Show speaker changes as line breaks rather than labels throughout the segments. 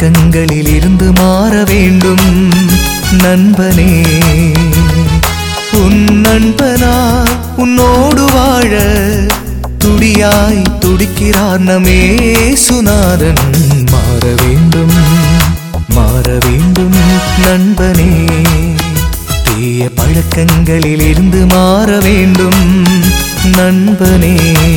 பழக்கங்களில் இருந்து மாற வேண்டும் நண்பனே உன் நண்பனா உன்னோடு வாழ துடியாய் துடிக்கிறார் நமே சுனாதன் மாற வேண்டும் மாற வேண்டும் நண்பனே தீய பழக்கங்களில் இருந்து மாற வேண்டும் நண்பனே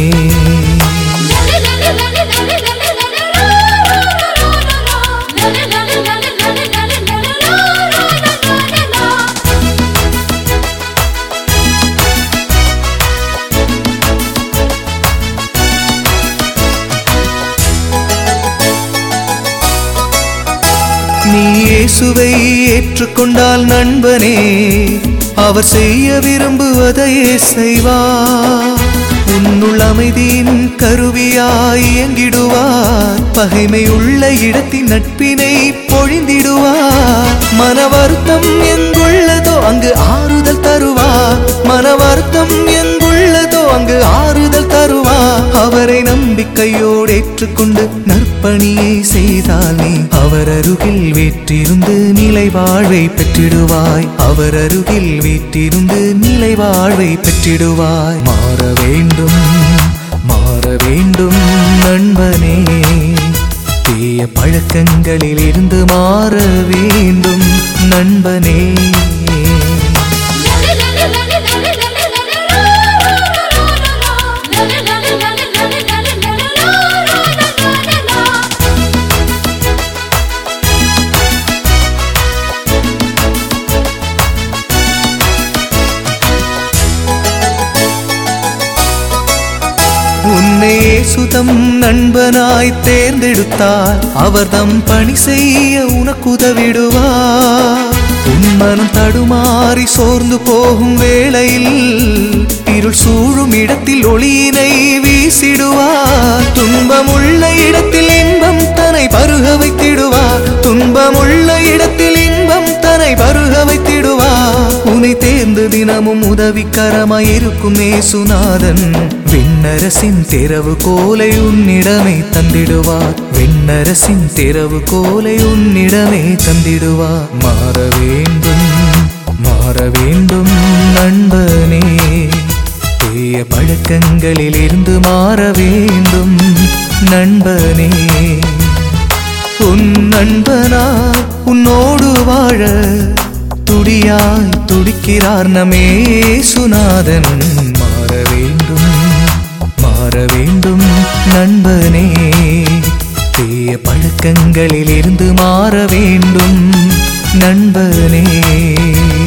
நீ இயேசுவை ஏற்றுக்கொண்டால் நண்பனே அவர் செய்ய விரும்புவதையே செய்வார் உன்னுள் அமைதியின் கருவியாய் இயங்கிடுவார் பகைமை உள்ள இடத்தின் நட்பினை பொழிந்திடுவார் மன வருத்தம் எங்குள்ளதோ அங்கு ஆறுதல் தருவார் மன வருத்தம் எங்குள்ளதோ அங்கு ஆறுதல் தருவார் அவரை நம்பிக்கையோடு ஏற்றுக்கொண்டு நற்பணியை செய்தால் நீ அவர் அருகில் வீற்றிருந்து நிலை வாழ்வை பெற்றிடுவாய் அவர் அருகில் வீற்றிருந்து நிலை வாழ்வை பெற்றிடுவாய் மாற வேண்டும் மாற வேண்டும் நண்பனே தீய பழக்கங்களில் இருந்து மாற வேண்டும் நண்பனே உன்னை சுதம் நண்பனாய் தேர்ந்தெடுத்தார் அவர் தம் பணி செய்ய உனக்குதவிடுவார் உன் மனம் தடுமாறி சோர்ந்து போகும் வேளையில் இருள் சூழும் இடத்தில் ஒளியினை வீசிடுவார் துன்பமுள்ள இடத்தில் இன்பம் தன்னை பருக வைத்திடுவார் துன்பமுள்ள இடத்தில் இன்பம் தன்னை பருக வைத்திடுவார் உன்னை தேர்ந்து தினமும் உதவிக்கரமாய் இருக்கும் நேசுநாதன் விண்ணரசின் திறவு கோலை உன்னிடமே தந்திடுவார் விண்ணரசின் திறவு கோலை உன்னிடமே தந்திடுவார் மாற வேண்டும் மாற வேண்டும் நண்பனே தீய பழக்கங்களில் இருந்து மாற வேண்டும் நண்பனே உன் நண்பனா உன்னோடு வாழ துடியாய் துடிக்கிறார் நமே சுனாதன் மாற வேண்டும் மாற வேண்டும் நண்பனே தீய பழக்கங்களில் இருந்து மாற வேண்டும் நண்பனே